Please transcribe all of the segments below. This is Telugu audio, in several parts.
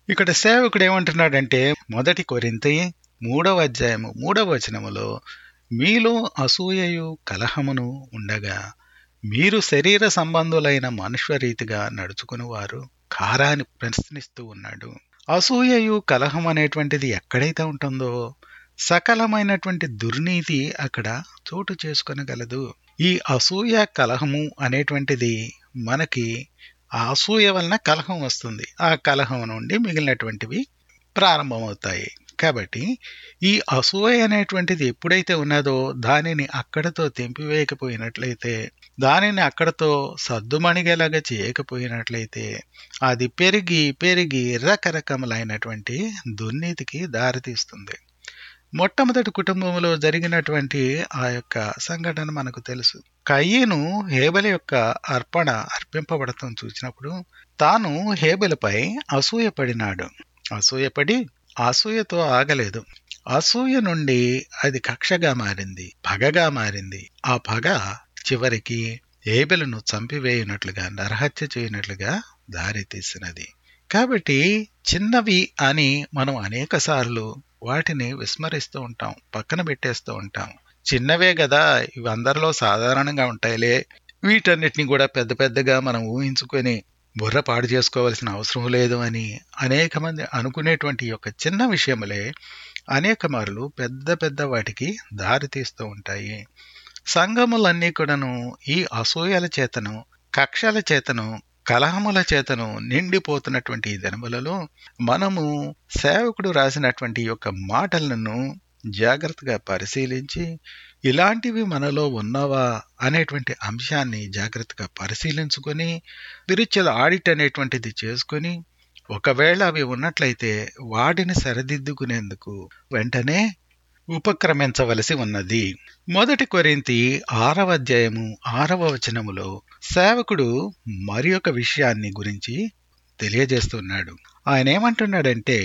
ఇక్కడ సేవకుడు ఏమంటున్నాడంటే మొదటి కొరింతి మూడవ అధ్యాయము మూడవ వచనములో మీలో అసూయయు కలహమును ఉండగా మీరు శరీర సంబంధులైన మనుష్య రీతిగా నడుచుకునేవారు కారాన్ని ప్రశ్నిస్తూ ఉన్నాడు అసూయయు కలహం అనేటువంటిది ఎక్కడైతే ఉంటుందో సకలమైనటువంటి దుర్నీతి అక్కడ చోటు చేసుకొనగలదు ఈ అసూయ కలహము అనేటువంటిది మనకి ఆ అసూయ వలన కలహం వస్తుంది ఆ కలహం నుండి మిగిలినటువంటివి ప్రారంభమవుతాయి కాబట్టి ఈ అసూయ అనేటువంటిది ఎప్పుడైతే ఉన్నదో దానిని అక్కడతో తెంపివేయకపోయినట్లయితే దానిని అక్కడతో సద్దుమణిగేలాగా చేయకపోయినట్లయితే అది పెరిగి పెరిగి రకరకములైనటువంటి దుర్నీతికి దారితీస్తుంది మొట్టమొదటి కుటుంబంలో జరిగినటువంటి ఆ యొక్క సంఘటన మనకు తెలుసు కయ్యను హేబెల యొక్క అర్పణ అర్పింపబడటం చూసినప్పుడు తాను హేబెలపై అసూయపడినాడు అసూయపడి అసూయతో ఆగలేదు అసూయ నుండి అది కక్షగా మారింది పగగా మారింది ఆ పగ చివరికి ఏబెలను చంపివేయునట్లుగా నరహత్య చేయనట్లుగా దారి తీసినది కాబట్టి చిన్నవి అని మనం అనేక సార్లు వాటిని విస్మరిస్తూ ఉంటాం పక్కన పెట్టేస్తూ ఉంటాం చిన్నవే కదా ఇవి అందరిలో సాధారణంగా ఉంటాయిలే వీటన్నిటిని కూడా పెద్ద పెద్దగా మనం ఊహించుకొని బుర్ర పాడు చేసుకోవాల్సిన అవసరం లేదు అని అనేక మంది అనుకునేటువంటి యొక్క చిన్న విషయములే అనేక మార్లు పెద్ద పెద్ద వాటికి దారి తీస్తూ ఉంటాయి సంఘములన్నీ కూడాను ఈ అసూయల చేతను కక్షల చేతను కలహముల చేతను నిండిపోతున్నటువంటి ఈ దినములలో మనము సేవకుడు రాసినటువంటి యొక్క మాటలను జాగ్రత్తగా పరిశీలించి ఇలాంటివి మనలో ఉన్నవా అనేటువంటి అంశాన్ని జాగ్రత్తగా పరిశీలించుకొని స్పిరిచువల్ ఆడిట్ అనేటువంటిది చేసుకొని ఒకవేళ అవి ఉన్నట్లయితే వాటిని సరిదిద్దుకునేందుకు వెంటనే ఉపక్రమించవలసి ఉన్నది మొదటి కొరింతి ఆరవ అధ్యాయము ఆరవ వచనములో సేవకుడు మరి ఒక విషయాన్ని గురించి తెలియజేస్తున్నాడు ఆయన ఏమంటున్నాడంటే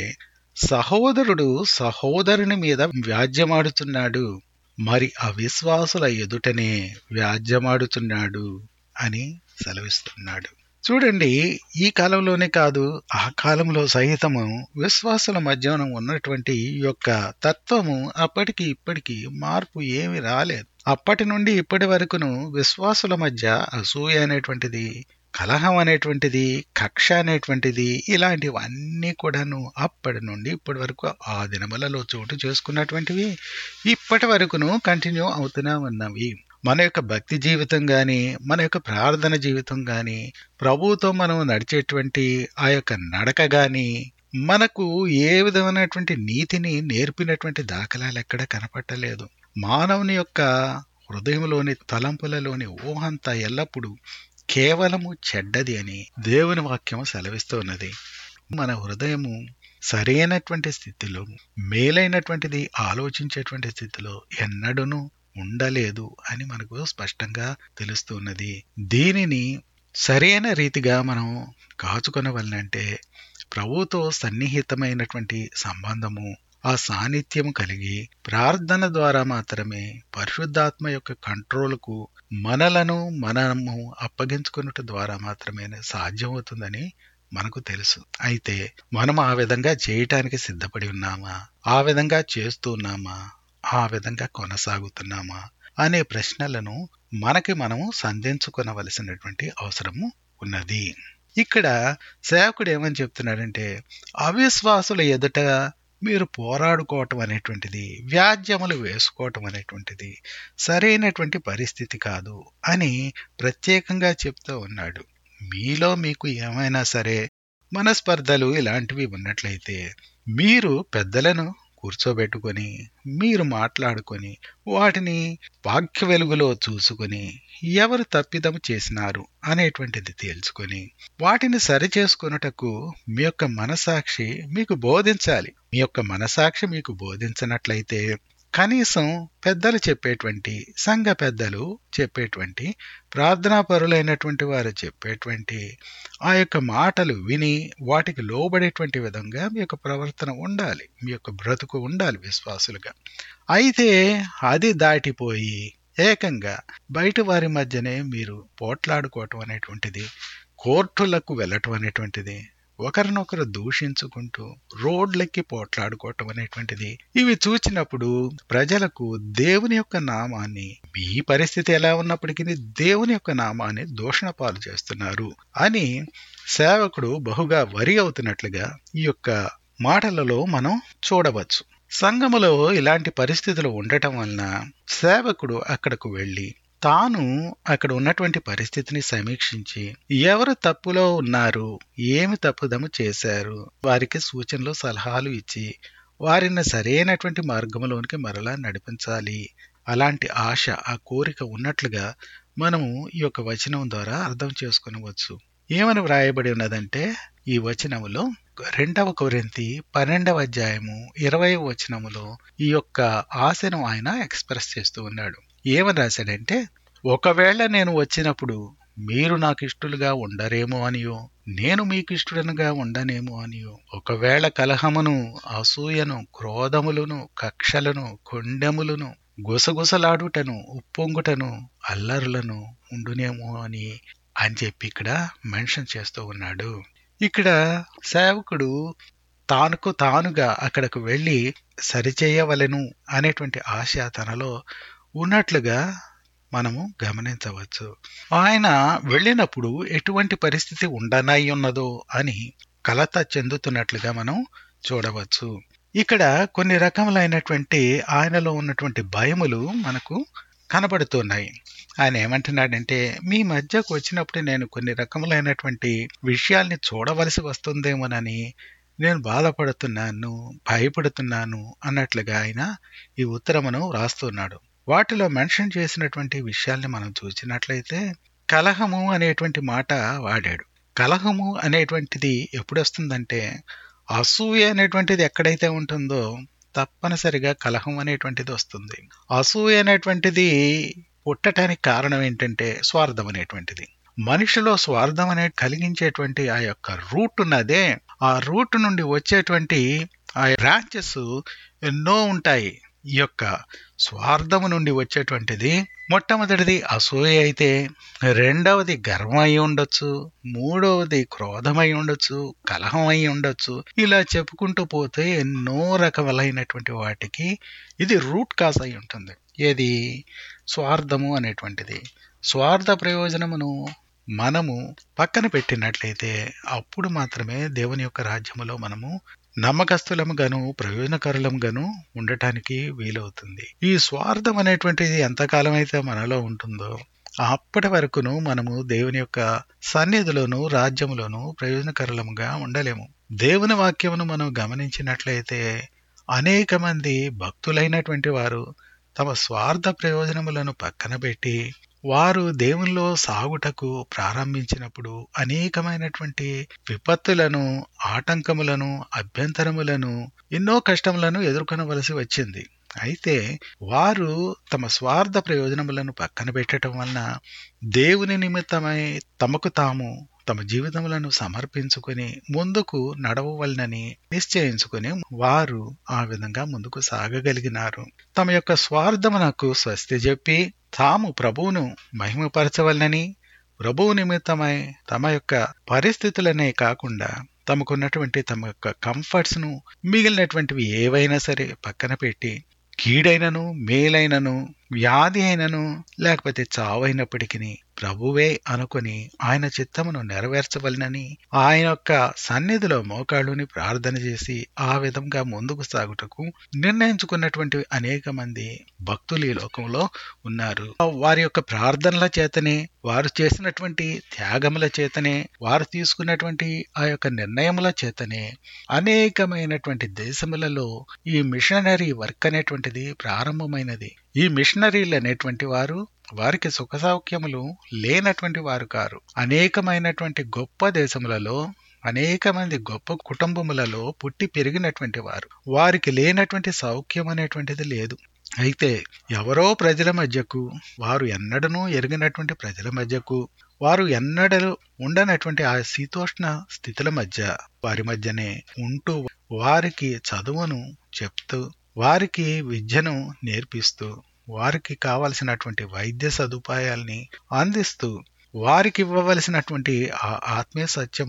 సహోదరుడు సహోదరుని మీద వ్యాజ్యమాడుతున్నాడు మరి అవిశ్వాసుల ఎదుటనే వ్యాజ్యమాడుతున్నాడు అని సెలవిస్తున్నాడు చూడండి ఈ కాలంలోనే కాదు ఆ కాలంలో సహితము విశ్వాసుల మధ్యన ఉన్నటువంటి యొక్క తత్వము అప్పటికి ఇప్పటికి మార్పు ఏమి రాలేదు అప్పటి నుండి ఇప్పటి వరకును విశ్వాసుల మధ్య అసూయ అనేటువంటిది కలహం అనేటువంటిది కక్ష అనేటువంటిది ఇలాంటివన్నీ కూడాను అప్పటి నుండి ఇప్పటి వరకు ఆ దినములలో చోటు చేసుకున్నటువంటివి ఇప్పటి వరకును కంటిన్యూ అవుతూనే ఉన్నవి మన యొక్క భక్తి జీవితం కానీ మన యొక్క ప్రార్థన జీవితం కానీ ప్రభువుతో మనం నడిచేటువంటి ఆ యొక్క నడక కానీ మనకు ఏ విధమైనటువంటి నీతిని నేర్పినటువంటి దాఖలాలు ఎక్కడ కనపట్టలేదు మానవుని యొక్క హృదయంలోని తలంపులలోని ఊహంతా ఎల్లప్పుడూ కేవలము చెడ్డది అని దేవుని వాక్యం సెలవిస్తున్నది మన హృదయము సరైనటువంటి స్థితిలో మేలైనటువంటిది ఆలోచించేటువంటి స్థితిలో ఎన్నడూను ఉండలేదు అని మనకు స్పష్టంగా తెలుస్తున్నది దీనిని సరైన రీతిగా మనం కాచుకొనవలనంటే ప్రభుతో సన్నిహితమైనటువంటి సంబంధము ఆ సాన్నిధ్యము కలిగి ప్రార్థన ద్వారా మాత్రమే పరిశుద్ధాత్మ యొక్క కంట్రోల్కు మనలను మనము అప్పగించుకున్నట ద్వారా మాత్రమే సాధ్యమవుతుందని మనకు తెలుసు అయితే మనం ఆ విధంగా చేయటానికి సిద్ధపడి ఉన్నామా ఆ విధంగా చేస్తున్నామా ఆ విధంగా కొనసాగుతున్నామా అనే ప్రశ్నలను మనకి మనము సంధించుకొనవలసినటువంటి అవసరము ఉన్నది ఇక్కడ సేవకుడు ఏమని చెప్తున్నాడంటే అవిశ్వాసుల ఎదుట మీరు పోరాడుకోవటం అనేటువంటిది వ్యాజ్యములు వేసుకోవటం అనేటువంటిది సరైనటువంటి పరిస్థితి కాదు అని ప్రత్యేకంగా చెప్తూ ఉన్నాడు మీలో మీకు ఏమైనా సరే మనస్పర్ధలు ఇలాంటివి ఉన్నట్లయితే మీరు పెద్దలను కూర్చోబెట్టుకొని మీరు మాట్లాడుకొని వాటిని వాక్య వెలుగులో చూసుకొని ఎవరు తప్పిదము చేసినారు అనేటువంటిది తేల్చుకొని వాటిని సరిచేసుకొనుటకు మీ యొక్క మనసాక్షి మీకు బోధించాలి మీ యొక్క మనసాక్షి మీకు బోధించినట్లయితే కనీసం పెద్దలు చెప్పేటువంటి సంఘ పెద్దలు చెప్పేటువంటి ప్రార్థనాపరులైనటువంటి వారు చెప్పేటువంటి ఆ యొక్క మాటలు విని వాటికి లోబడేటువంటి విధంగా మీ యొక్క ప్రవర్తన ఉండాలి మీ యొక్క బ్రతుకు ఉండాలి విశ్వాసులుగా అయితే అది దాటిపోయి ఏకంగా బయట వారి మధ్యనే మీరు పోట్లాడుకోవటం అనేటువంటిది కోర్టులకు వెళ్ళటం అనేటువంటిది ఒకరినొకరు దూషించుకుంటూ రోడ్లెక్కి పోట్లాడుకోవటం అనేటువంటిది ఇవి చూచినప్పుడు ప్రజలకు దేవుని యొక్క నామాన్ని మీ పరిస్థితి ఎలా ఉన్నప్పటికీ దేవుని యొక్క నామాన్ని దూషణ పాలు చేస్తున్నారు అని సేవకుడు బహుగా వరి అవుతున్నట్లుగా ఈ యొక్క మాటలలో మనం చూడవచ్చు సంఘములో ఇలాంటి పరిస్థితులు ఉండటం వలన సేవకుడు అక్కడకు వెళ్ళి తాను అక్కడ ఉన్నటువంటి పరిస్థితిని సమీక్షించి ఎవరు తప్పులో ఉన్నారు ఏమి తప్పుదము చేశారు వారికి సూచనలు సలహాలు ఇచ్చి వారిని సరైనటువంటి మార్గంలోనికి మరలా నడిపించాలి అలాంటి ఆశ ఆ కోరిక ఉన్నట్లుగా మనము ఈ యొక్క వచనం ద్వారా అర్థం చేసుకునవచ్చు ఏమని వ్రాయబడి ఉన్నదంటే ఈ వచనములో రెండవ కొరింతి పన్నెండవ అధ్యాయము ఇరవై వచనములో ఈ యొక్క ఆశను ఆయన ఎక్స్ప్రెస్ చేస్తూ ఉన్నాడు ఏమని రాశాడంటే ఒకవేళ నేను వచ్చినప్పుడు మీరు నాకు ఇష్టలుగా ఉండరేమో అనియో నేను మీకు ఇష్టడనుగా ఉండనేమో అనియో ఒకవేళ కలహమును అసూయను క్రోధములను కక్షలను కొండెములను గుసగుసలాడుటను ఉప్పొంగుటను అల్లరులను ఉండునేమో అని అని చెప్పి ఇక్కడ మెన్షన్ చేస్తూ ఉన్నాడు ఇక్కడ సేవకుడు తానుకు తానుగా అక్కడకు వెళ్ళి సరిచేయవలెను అనేటువంటి ఆశ తనలో ఉన్నట్లుగా మనము గమనించవచ్చు ఆయన వెళ్ళినప్పుడు ఎటువంటి పరిస్థితి ఉండనై ఉన్నదో అని కలత చెందుతున్నట్లుగా మనం చూడవచ్చు ఇక్కడ కొన్ని రకములైనటువంటి ఆయనలో ఉన్నటువంటి భయములు మనకు కనబడుతున్నాయి ఆయన ఏమంటున్నాడంటే మీ మధ్యకు వచ్చినప్పుడు నేను కొన్ని రకములైనటువంటి విషయాల్ని చూడవలసి వస్తుందేమోనని నేను బాధపడుతున్నాను భయపడుతున్నాను అన్నట్లుగా ఆయన ఈ ఉత్తరమును రాస్తున్నాడు వాటిలో మెన్షన్ చేసినటువంటి విషయాల్ని మనం చూసినట్లయితే కలహము అనేటువంటి మాట వాడాడు కలహము అనేటువంటిది ఎప్పుడు వస్తుందంటే అసూయ అనేటువంటిది ఎక్కడైతే ఉంటుందో తప్పనిసరిగా కలహం అనేటువంటిది వస్తుంది అసూయ అనేటువంటిది పుట్టడానికి కారణం ఏంటంటే స్వార్థం అనేటువంటిది మనిషిలో స్వార్థం అనేది కలిగించేటువంటి ఆ యొక్క రూట్ ఉన్నదే ఆ రూట్ నుండి వచ్చేటువంటి ఆ బ్రాంచెస్ ఎన్నో ఉంటాయి ఈ యొక్క స్వార్థము నుండి వచ్చేటువంటిది మొట్టమొదటిది అసూయ అయితే రెండవది గర్వం అయి ఉండొచ్చు మూడవది క్రోధమై ఉండొచ్చు కలహం అయి ఉండొచ్చు ఇలా చెప్పుకుంటూ పోతే ఎన్నో రకములైనటువంటి వాటికి ఇది రూట్ కాజ్ అయి ఉంటుంది ఏది స్వార్థము అనేటువంటిది స్వార్థ ప్రయోజనమును మనము పక్కన పెట్టినట్లయితే అప్పుడు మాత్రమే దేవుని యొక్క రాజ్యములో మనము నమ్మకస్తులముగాను ప్రయోజనకరులముగాను ఉండటానికి వీలవుతుంది ఈ స్వార్థం అనేటువంటిది ఎంతకాలం అయితే మనలో ఉంటుందో అప్పటి వరకును మనము దేవుని యొక్క సన్నిధిలోను రాజ్యములోను ప్రయోజనకరులముగా ఉండలేము దేవుని వాక్యమును మనం గమనించినట్లయితే అనేక మంది భక్తులైనటువంటి వారు తమ స్వార్థ ప్రయోజనములను పక్కన పెట్టి వారు దేవునిలో సాగుటకు ప్రారంభించినప్పుడు అనేకమైనటువంటి విపత్తులను ఆటంకములను అభ్యంతరములను ఎన్నో కష్టములను ఎదుర్కొనవలసి వచ్చింది అయితే వారు తమ స్వార్థ ప్రయోజనములను పక్కన పెట్టడం వలన దేవుని నిమిత్తమై తమకు తాము తమ జీవితములను సమర్పించుకుని ముందుకు నడవవలనని నిశ్చయించుకుని వారు ఆ విధంగా ముందుకు సాగగలిగినారు తమ యొక్క స్వార్థమునకు స్వస్తి చెప్పి తాము ప్రభువును మహిమపరచవలనని ప్రభువు నిమిత్తమై తమ యొక్క పరిస్థితులనే కాకుండా తమకున్నటువంటి తమ యొక్క కంఫర్ట్స్ ను మిగిలినటువంటివి ఏవైనా సరే పక్కన పెట్టి కీడైనను మేలైనను వ్యాధి అయినను లేకపోతే చావైనప్పటికీ ప్రభువే అనుకుని ఆయన చిత్తమును నెరవేర్చవలనని ఆయన యొక్క సన్నిధిలో మోకాళ్ళుని ప్రార్థన చేసి ఆ విధంగా ముందుకు సాగుటకు నిర్ణయించుకున్నటువంటి అనేక మంది భక్తులు ఈ లోకంలో ఉన్నారు వారి యొక్క ప్రార్థనల చేతనే వారు చేసినటువంటి త్యాగముల చేతనే వారు తీసుకున్నటువంటి ఆ యొక్క నిర్ణయముల చేతనే అనేకమైనటువంటి దేశములలో ఈ మిషనరీ వర్క్ అనేటువంటిది ప్రారంభమైనది ఈ మిషనరీలు అనేటువంటి వారు వారికి సుఖ సౌఖ్యములు లేనటువంటి వారు కారు అనేకమైనటువంటి గొప్ప దేశములలో అనేక మంది గొప్ప కుటుంబములలో పుట్టి పెరిగినటువంటి వారు వారికి లేనటువంటి సౌఖ్యం అనేటువంటిది లేదు అయితే ఎవరో ప్రజల మధ్యకు వారు ఎన్నడనూ ఎరిగినటువంటి ప్రజల మధ్యకు వారు ఎన్నడూ ఉండనటువంటి ఆ శీతోష్ణ స్థితుల మధ్య వారి మధ్యనే ఉంటూ వారికి చదువును చెప్తూ వారికి విద్యను నేర్పిస్తూ వారికి కావలసినటువంటి వైద్య సదుపాయాల్ని అందిస్తూ వారికి ఇవ్వవలసినటువంటి ఆ ఆత్మీయ సత్యమును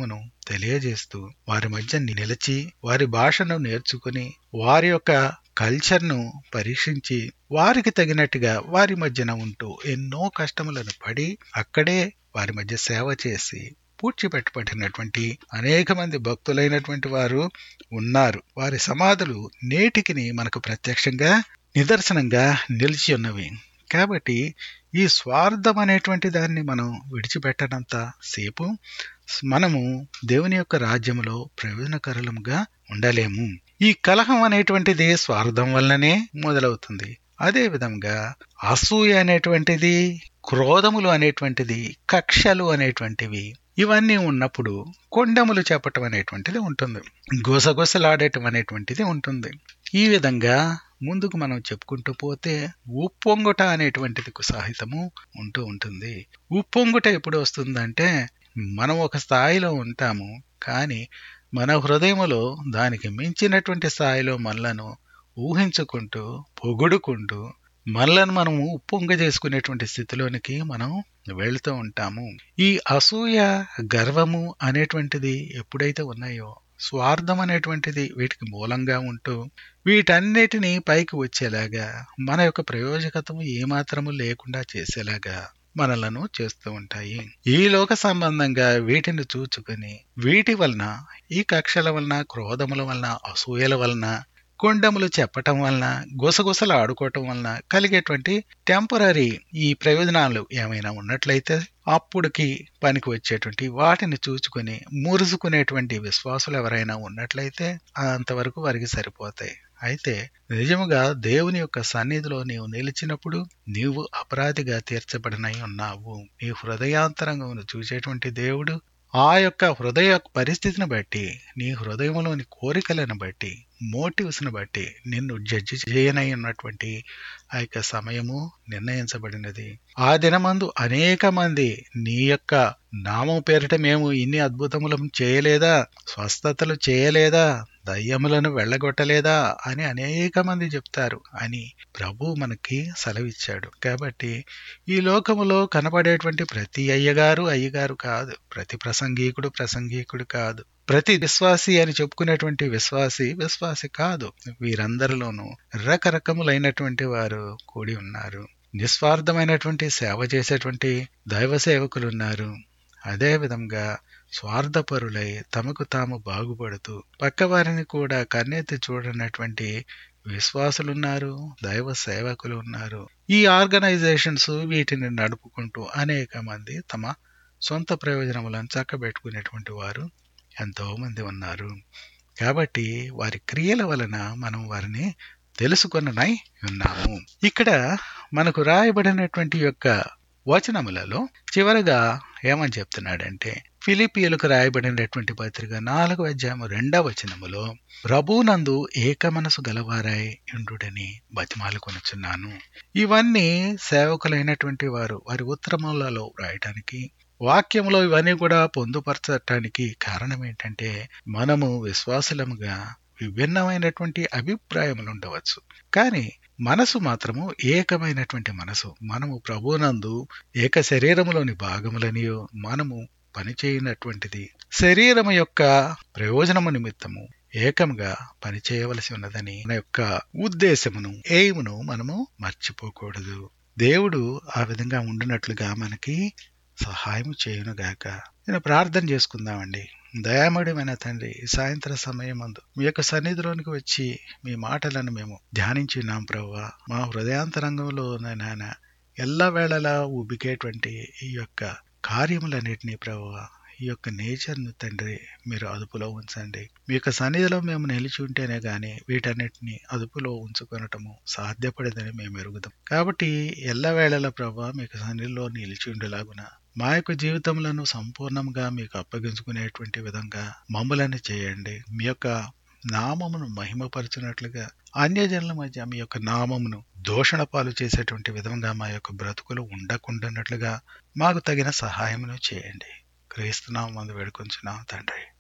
తెలియజేస్తూ వారి మధ్య నిలిచి వారి భాషను నేర్చుకుని వారి యొక్క కల్చర్ను పరీక్షించి వారికి తగినట్టుగా వారి మధ్యన ఉంటూ ఎన్నో కష్టములను పడి అక్కడే వారి మధ్య సేవ చేసి పూడ్చిపెట్టబడినటువంటి అనేక మంది భక్తులైనటువంటి వారు ఉన్నారు వారి సమాధులు నేటికిని మనకు ప్రత్యక్షంగా నిదర్శనంగా నిలిచి ఉన్నవి కాబట్టి ఈ స్వార్థం అనేటువంటి దాన్ని మనం విడిచిపెట్టనంత సేపు మనము దేవుని యొక్క రాజ్యములో ప్రయోజనకరులముగా ఉండలేము ఈ కలహం అనేటువంటిది స్వార్థం వల్లనే మొదలవుతుంది అదే విధంగా అసూయ అనేటువంటిది క్రోధములు అనేటువంటిది కక్షలు అనేటువంటివి ఇవన్నీ ఉన్నప్పుడు కొండములు చెప్పటం అనేటువంటిది ఉంటుంది గుసగుసలాడటం అనేటువంటిది ఉంటుంది ఈ విధంగా ముందుకు మనం చెప్పుకుంటూ పోతే ఉప్పొంగుట అనేటువంటిది సాహితము ఉంటూ ఉంటుంది ఉప్పొంగుట ఎప్పుడు వస్తుందంటే మనం ఒక స్థాయిలో ఉంటాము కానీ మన హృదయములో దానికి మించినటువంటి స్థాయిలో మనలను ఊహించుకుంటూ పొగుడుకుంటూ మనలను మనము ఉప్పొంగ చేసుకునేటువంటి స్థితిలోనికి మనం వెళ్తూ ఉంటాము ఈ అసూయ గర్వము అనేటువంటిది ఎప్పుడైతే ఉన్నాయో స్వార్థం అనేటువంటిది వీటికి మూలంగా ఉంటూ వీటన్నిటినీ పైకి వచ్చేలాగా మన యొక్క ప్రయోజకత్వం ఏమాత్రము లేకుండా చేసేలాగా మనలను చేస్తూ ఉంటాయి ఈ లోక సంబంధంగా వీటిని చూచుకొని వీటి వలన ఈ కక్షల వలన క్రోధముల వలన అసూయల వలన కొండములు చెప్పటం వలన గుసగుసలు ఆడుకోవటం వలన కలిగేటువంటి టెంపరీ ఈ ప్రయోజనాలు ఏమైనా ఉన్నట్లయితే అప్పుడుకి పనికి వచ్చేటువంటి వాటిని చూచుకొని మురుసుకునేటువంటి విశ్వాసులు ఎవరైనా ఉన్నట్లయితే అంతవరకు వారికి సరిపోతాయి అయితే నిజముగా దేవుని యొక్క సన్నిధిలో నీవు నిలిచినప్పుడు నీవు అపరాధిగా తీర్చబడినై ఉన్నావు నీ హృదయాంతరంగమును చూసేటువంటి దేవుడు ఆ యొక్క హృదయ పరిస్థితిని బట్టి నీ హృదయంలోని కోరికలను బట్టి మోటివ్స్ని బట్టి నిన్ను జడ్జి చేయనై ఉన్నటువంటి ఆ యొక్క సమయము నిర్ణయించబడినది ఆ దినమందు అనేక మంది నీ యొక్క నామం పేరిట మేము ఇన్ని అద్భుతములను చేయలేదా స్వస్థతలు చేయలేదా దయ్యములను వెళ్ళగొట్టలేదా అని అనేక మంది చెప్తారు అని ప్రభు మనకి సెలవిచ్చాడు కాబట్టి ఈ లోకములో కనపడేటువంటి ప్రతి అయ్యగారు అయ్యగారు కాదు ప్రతి ప్రసంగీకుడు ప్రసంగీకుడు కాదు ప్రతి విశ్వాసి అని చెప్పుకునేటువంటి విశ్వాసి విశ్వాసి కాదు వీరందరిలోనూ రకరకములైనటువంటి వారు కూడి ఉన్నారు నిస్వార్థమైనటువంటి సేవ చేసేటువంటి దైవ సేవకులు ఉన్నారు అదే విధంగా స్వార్థపరులై తమకు తాము బాగుపడుతూ పక్కవారిని కూడా కన్నెత్తి చూడనటువంటి విశ్వాసులున్నారు దైవ సేవకులు ఉన్నారు ఈ ఆర్గనైజేషన్స్ వీటిని నడుపుకుంటూ అనేక మంది తమ సొంత ప్రయోజనములను చక్కబెట్టుకునేటువంటి వారు ఎంతో మంది ఉన్నారు కాబట్టి వారి క్రియల వలన మనం వారిని తెలుసుకొననై ఉన్నాము ఇక్కడ మనకు రాయబడినటువంటి యొక్క వచనములలో చివరగా ఏమని చెప్తున్నాడంటే ఫిలిపియలకు రాయబడినటువంటి పత్రిక నాలుగు అధ్యాయము రెండవ వచనములో ప్రభునందు ఏక మనసు గలవారాయి ఉండుడని బతిమాలు కొనుచున్నాను ఇవన్నీ సేవకులైనటువంటి వారు వారి ఉత్తరములలో రాయటానికి వాక్యంలో ఇవన్నీ కూడా పొందుపరచటానికి కారణం ఏంటంటే మనము విశ్వాసులముగా విభిన్నమైనటువంటి అభిప్రాయములు ఉండవచ్చు కానీ మనసు మాత్రము ఏకమైనటువంటి మనసు మనము ప్రభునందు ఏక శరీరములోని భాగములనియో మనము పనిచేయనటువంటిది శరీరము యొక్క ప్రయోజనము నిమిత్తము ఏకంగా పనిచేయవలసి ఉన్నదని మన యొక్క ఉద్దేశమును ఎయిమును మనము మర్చిపోకూడదు దేవుడు ఆ విధంగా ఉండినట్లుగా మనకి సహాయం చేయునుగాక నేను ప్రార్థన చేసుకుందామండి దయామయుడమైన తండ్రి ఈ సాయంత్ర సమయం ముందు మీ యొక్క సన్నిధిలోనికి వచ్చి మీ మాటలను మేము ధ్యానించున్నాం ప్రవ్వా మా హృదయాంతరంగంలో నాయన ఎల్ల వేళలా ఉబికేటువంటి ఈ యొక్క కార్యములన్నిటినీ ప్రవ్వా ఈ యొక్క నేచర్ను తండ్రి మీరు అదుపులో ఉంచండి మీ యొక్క సన్నిధిలో మేము నిలిచి ఉంటేనే గాని వీటన్నిటిని అదుపులో ఉంచుకొనటము సాధ్యపడదని మేము ఎరుగుదాం కాబట్టి ఎల్లవేళల ప్రభా మీకు సన్నిధిలో నిలిచి ఉండేలాగున మా యొక్క జీవితములను సంపూర్ణంగా మీకు అప్పగించుకునేటువంటి విధంగా మమ్మలను చేయండి మీ యొక్క నామమును మహిమపరచినట్లుగా అన్యజనుల మధ్య మీ యొక్క నామమును దోషణ పాలు చేసేటువంటి విధంగా మా యొక్క బ్రతుకులు ఉండకుండానట్లుగా మాకు తగిన సహాయమును చేయండి క్రీస్తునామం మందు వేడుకొంచున్నాం తండ్రి